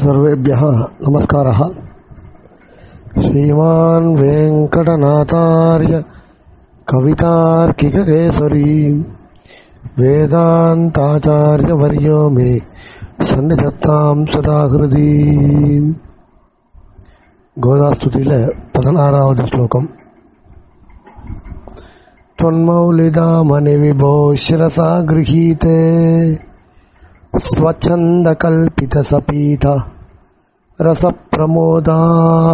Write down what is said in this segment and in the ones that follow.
सर्वेभ्यः नमस्कारः श्रीमान् वेङ्कटनाथार्य कवितार्किककेसरी वेदान्ताचार्यवर्यो मे सन्निधत्तां सदा हृदि கோதாஸ்துதியில் பதினாறாவது ஸ்லோகம் त्वन्मौलिदामनि विभो शिरसा गृहीते स्वच्छन्दकल्पितसपीठ रसप्रमोदाः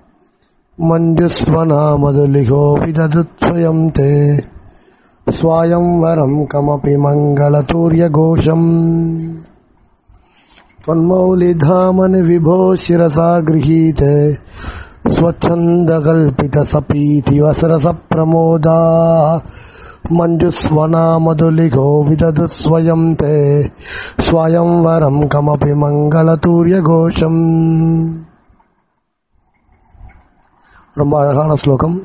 मञ्जुस्वनामधुलिहो विदधुत्स्वयं ते स्वायंवरं कमपि मङ्गलतूर्यघोषम् त्वन्मौलिधामनि विभो शिरसा गृहीते स्वच्छन्दकल्पितसपीतिवसरसप्रमोदा मञ्जुस्वनामधुलिघो विदधु स्वयं ते स्वयंवरं कमपि மங்களதூரியகோஷம் ரொம்ப அழகான ஸ்லோகம்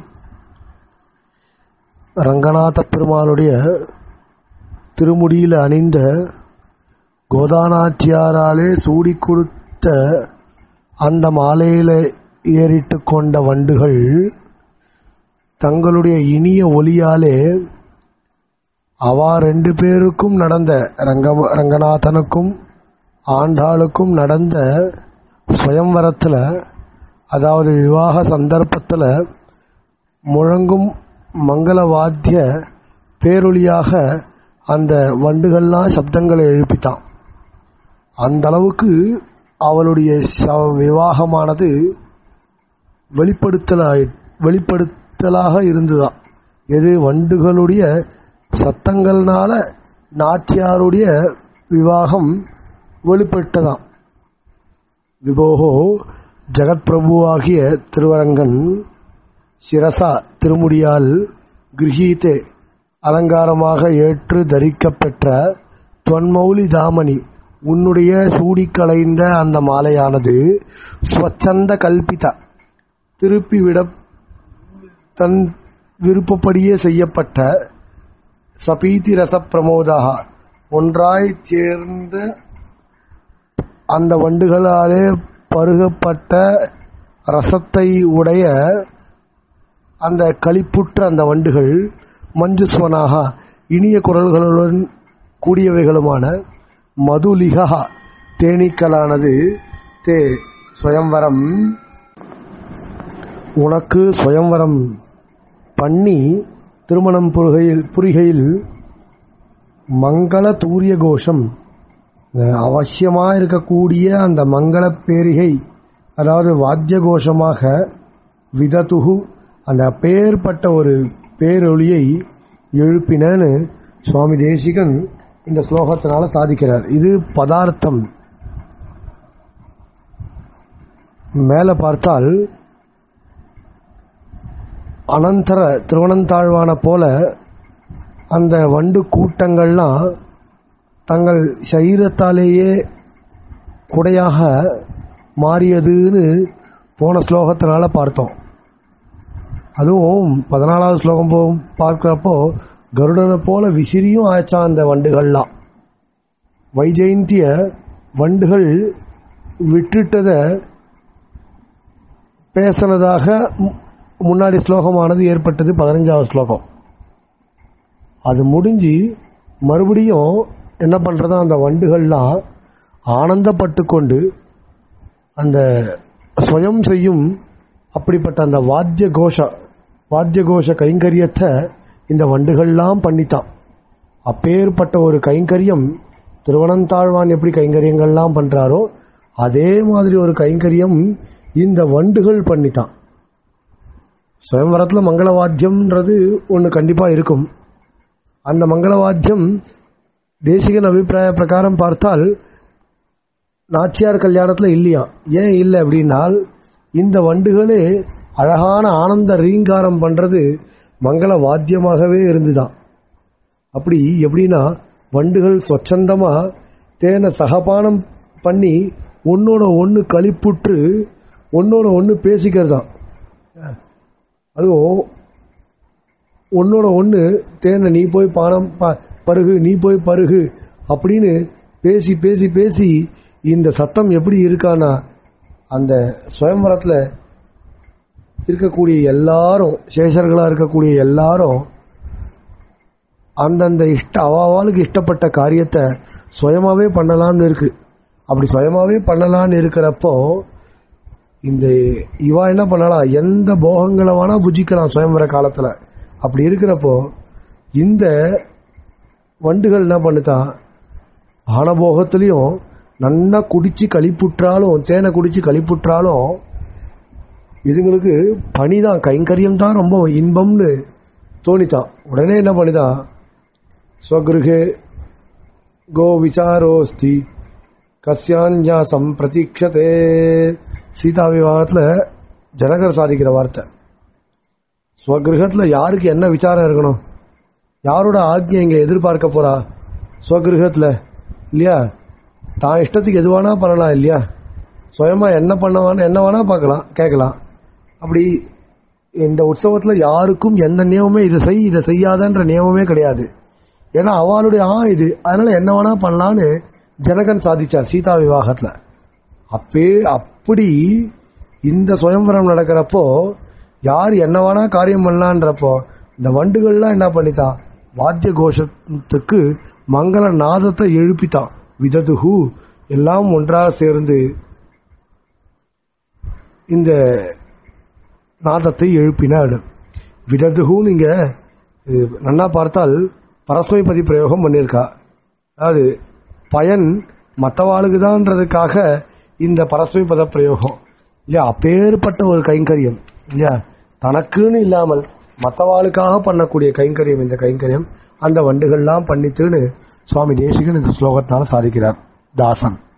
ரங்கநாத பெருமாளுடைய திருமுடியில் அணிந்த கோதானாச்சியாராலே சூடி கொடுத்த அந்த மாலையில ஏறிட்டு கொண்ட வண்டுகள் தங்களுடைய இனிய ஒலியாலே அவா ரெண்டு பேருக்கும் நடந்த ரங்க ரங்கநாதனுக்கும் ஆண்டாளுக்கும் நடந்த சுயம்வரத்தில் அதாவது விவாக சந்தர்ப்பத்தில் முழங்கும் மங்கள வாத்திய பேரொலியாக அந்த வண்டுகள்லாம் சப்தங்களை எழுப்பித்தான் அந்த அளவுக்கு அவளுடைய விவாகமானது வெளிப்படுத்தலாய் வெளிப்படுத்தலாக இருந்துதான் எது வண்டுகளுடைய சத்தங்கள்னால நாச்சியாருடைய விவாகம் வெளிப்பட்டதாம் விபோகோ ஜெகத் பிரபுவாகிய திருவரங்கன் சிரசா திருமுடியால் கிரகீத்தே அலங்காரமாக ஏற்று தரிக்கப்பெற்ற தொன்மௌலி தாமணி உன்னுடைய சூடி களைந்த அந்த மாலையானது ஸ்வச்சந்த கல்பிதா திருப்பிவிட தன் விருப்பப்படியே செய்யப்பட்ட சபீதி ரச பிரமோதாக ஒன்றாய் சேர்ந்த அந்த வண்டுகளாலே பருகப்பட்ட ரசத்தை உடைய அந்த களிப்புற்ற அந்த வண்டுகள் மஞ்சுஸ்வனாக இனிய குரல்களுடன் கூடியவைகளுமான மதுலிகா தேனீக்களானது தே சுயம்வரம் உனக்கு சுயம்வரம் பண்ணி திருமணம் புரிகையில் புரிகையில் மங்கள தூரிய கோஷம் அவசியமாக இருக்கக்கூடிய அந்த மங்கள பேரிகை அதாவது வாத்திய கோஷமாக விதத்துகு அந்த பேர்பட்ட ஒரு பேரொளியை எழுப்பினன்னு சுவாமி தேசிகன் இந்த ஸ்லோகத்தினால சாதிக்கிறார் இது பதார்த்தம் மேலே பார்த்தால் அனந்தர திருவனந்தாழ்வான போல அந்த வண்டு கூட்டங்கள்லாம் தங்கள் சரீரத்தாலேயே குடையாக மாறியதுன்னு போன ஸ்லோகத்தினால பார்த்தோம் அதுவும் பதினாலாவது ஸ்லோகம் போ பார்க்குறப்போ கருடனை போல விசிறியும் ஆச்சான் அந்த வண்டுகள்லாம் வைஜெயந்திய வண்டுகள் விட்டுட்டதை பேசினதாக முன்னாடி ஸ்லோகமானது ஏற்பட்டது பதினஞ்சாவது ஸ்லோகம் அது முடிஞ்சு மறுபடியும் என்ன பண்ணுறதா அந்த வண்டுகள்லாம் ஆனந்தப்பட்டு கொண்டு அந்த சுயம் செய்யும் அப்படிப்பட்ட அந்த வாத்திய கோஷ வாத்திய கோஷ கைங்கரியத்தை இந்த வண்டுகள்லாம் பண்ணித்தான் அப்பேற்பட்ட ஒரு கைங்கரியம் திருவனந்தாழ்வான் எப்படி கைங்கரியங்கள்லாம் பண்ணுறாரோ அதே மாதிரி ஒரு கைங்கரியம் இந்த வண்டுகள் பண்ணித்தான் சுயம்வரத்தில் மங்களவாத்தியம்ன்றது ஒன்று கண்டிப்பாக இருக்கும் அந்த மங்களவாத்தியம் தேசிகன் அபிப்பிராய பிரகாரம் பார்த்தால் நாச்சியார் கல்யாணத்தில் இல்லையா ஏன் இல்லை அப்படின்னால் இந்த வண்டுகளே அழகான ஆனந்த ரீங்காரம் பண்ணுறது மங்கள வாத்தியமாகவே இருந்துதான் அப்படி எப்படின்னா வண்டுகள் சொச்சந்தமாக தேனை சகபானம் பண்ணி ஒன்னோட ஒன்று களிப்புற்று ஒன்னோட ஒன்று பேசிக்கிறதான் அதுவும் ஒன்னோட ஒன்று தேனை நீ போய் பானம் பருகு நீ போய் பருகு அப்படின்னு பேசி பேசி பேசி இந்த சத்தம் எப்படி இருக்கானா அந்த சுயம்பரத்தில் இருக்கக்கூடிய எல்லாரும் சேஷர்களா இருக்கக்கூடிய எல்லாரும் அந்தந்த இஷ்ட அவாவாளுக்கு இஷ்டப்பட்ட காரியத்தை சுயமாவே பண்ணலாம்னு இருக்கு அப்படி சுயமாவே பண்ணலாம்னு இருக்கிறப்போ இந்த இவா என்ன பண்ணலாம் எந்த போகங்களை வேணா புஜிக்கலாம் சுயம்பர காலத்துல அப்படி இருக்கிறப்போ இந்த வண்டுகள் என்ன பண்ணுதான் ஆனபோகத்திலையும் நன்னா குடிச்சு களிப்புற்றாலும் தேனை குடிச்சு களிப்புற்றாலும் இதுங்களுக்கு பணிதான் கைங்கரியம் தான் ரொம்ப இன்பம்னு தோணித்தான் உடனே என்ன பண்ணிதான் ஸ்வகிருகே கோ விசாரோஸ்தி கஸ்யான்யாசம் பிரதீட்சதே சீதா விவாகத்தில் ஜனகர் சாதிக்கிற வார்த்தை ஸ்வகிருகத்தில் யாருக்கு என்ன விசாரம் இருக்கணும் யாரோட ஆக்ஞை இங்கே எதிர்பார்க்க போறா ஸ்வகிருகத்தில் இல்லையா தான் இஷ்டத்துக்கு எது வேணா பண்ணலாம் இல்லையா சுயமா என்ன பண்ணவான்னு என்ன வேணா பார்க்கலாம் கேட்கலாம் அப்படி இந்த உற்சவத்துல யாருக்கும் எந்த நியமமே இதை செய் இதை செய்யாதன்ற நியமமே கிடையாது ஏன்னா அவளுடைய ஆ இது அதனால என்ன வேணா பண்ணலான்னு ஜனகன் சாதிச்சார் சீதா விவாகத்துல அப்பே அப்படி இந்த சுயம்பரம் நடக்கிறப்போ யார் என்ன வேணா காரியம் பண்ணலான்றப்போ இந்த வண்டுகள்லாம் என்ன பண்ணித்தான் வாத்திய கோஷத்துக்கு மங்கள நாதத்தை எழுப்பித்தான் விததுகு எல்லாம் ஒன்றாக சேர்ந்து இந்த நாதத்தை எழுப்பினாள் விததுகு நீங்க இது நன்னா பார்த்தால் பரஸ்மைபதி பிரயோகம் பண்ணியிருக்கா அதாவது பயன் மற்றவாளுக்கு தான்றதுக்காக இந்த பரஸ்மைபத பிரயோகம் இல்லையா அப்பேற்பட்ட ஒரு கைங்கரியம் இல்லையா தனக்குன்னு இல்லாமல் மற்றவாளுக்காக பண்ணக்கூடிய கைங்கரியம் இந்த கைங்கரியம் அந்த வண்டுகள்லாம் பண்ணித்துன்னு சுவாமி தேசிகன் இந்த ஸ்லோகத்தால் சாதிக்கிறார் தாசன்